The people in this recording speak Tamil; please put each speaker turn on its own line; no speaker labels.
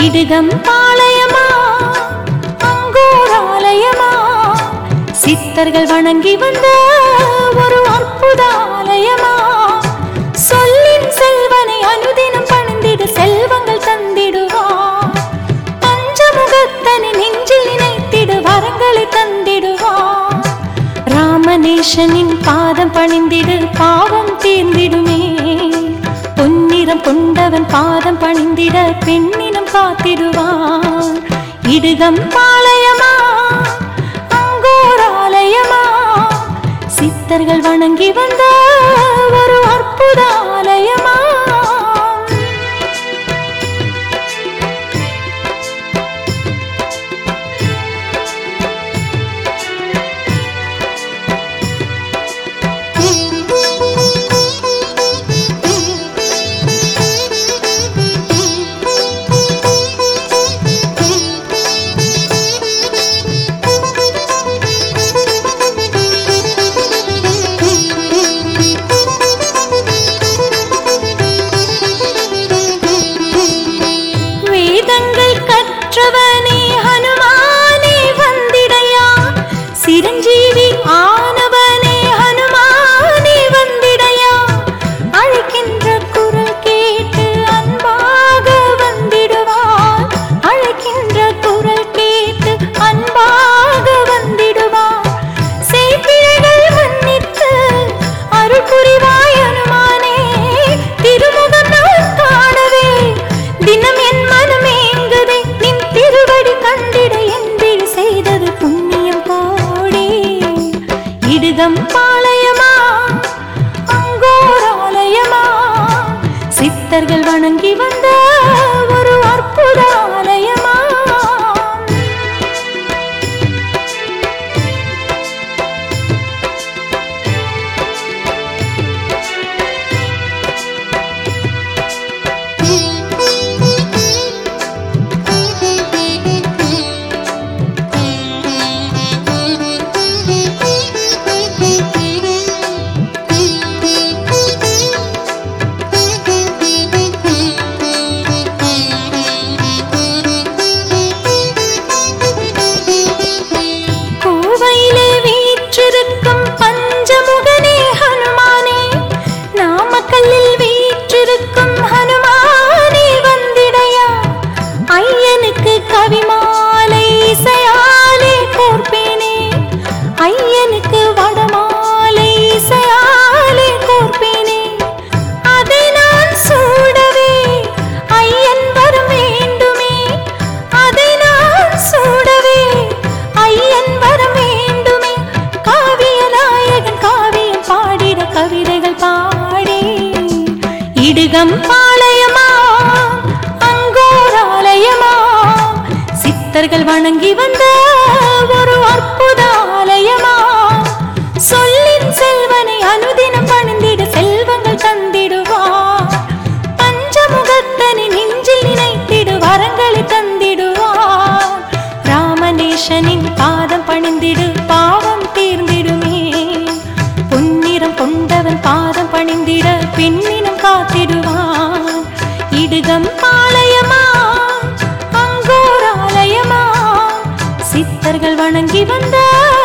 இடுகம் பாளையமா அங்கோர் ஆலயமா சித்தர்கள் வணங்கி வந்த ஒரு அற்புத ஆலயமா சொல்லின் செல்வனை அனுதினம் பணிந்திடு செல்வங்கள் தந்திடுவார் பஞ்சமுகத்தனை நெஞ்சில் நினைத்திடு வரங்களை தந்திடுவார் ராமநேசனின் பாதம் பணிந்திடு பாவம் தீர்ந்திடுமே பொன்னிறம் கொண்டவன் பாதம் பணிந்திட பெண்ணினம் காத்திடுவான் இடுகம் பாளையமா அங்கோர் ஆலயமா சித்தர்கள் வணங்கி வந்த ஒரு அற்புத ஆலயமா வேதங்கள் கற்றவனே ஹனுமானே வந்திடையா சிரஞ்சீவி ஆனவனே ஹனுமானே வந்திடையா அழைக்கின்ற குரல் கேட்டு அன்பாக வந்திடுவார் அழைக்கின்ற குரல் கேட்டு அன்பாக வந்திடுவார் செய்பிழைகள் மன்னித்து அருள் புரிவாய் அனுமானே திருமுகம் நான் காணவே தினம் என் மனம் ஏங்குதே நின் திருவடி கண்டிட என் விழி செய்தது புண்ணியம் கோடி இடுகம் பாளையமா அங்கோர் ஆலயமா சித்தர்கள் வணங்கி வந்த ஒரு அற்புத ஆலயமா கோவையிலே வீற்றிருக்கும் பஞ்சமுகனே ஹனுமானே நாமக்கல்லில் வீற்றிருக்கும் ஹனுமானே வந்திடையா ஐயனுக்கு கவிமாலை இசையாலே கோர்ப்பேனே ஐயனுக்கு வடமாலை இசையாலே கோர்ப்பேனே அதை நான் சூடவே ஐயன் வரம் வேண்டுமே அதை நான் சூடவே ஐயன் வரம் வேண்டுமே காவிய நாயகன் காவியம் பாடிட கவிதைகள் பாடி இடுகம் பாளையமா அங்கோர் ஆலயமா சித்தர்கள் வணங்கி வந்த ஒரு அற்புத ஆலயமா சொல்லின் செல்வனை அனுதினம் பணிந்திட செல்வங்கள் தந்திடுவார் பஞ்சமுகத்தனை நெஞ்சில் நினைத்திடு வரங்களை தந்திடுவார் ராமநேசனின் பாதம் பணிந்திடு பாவம் தீர்ந்திடுமே பொன்னிறம் கொண்டவன் பாதம் பணிந்திட பெண்ணினம் காத்திடுவான் இடுகம் பாளையமா அங்கோர் ஆலயமா சித்தர்கள் வணங்கி வந்த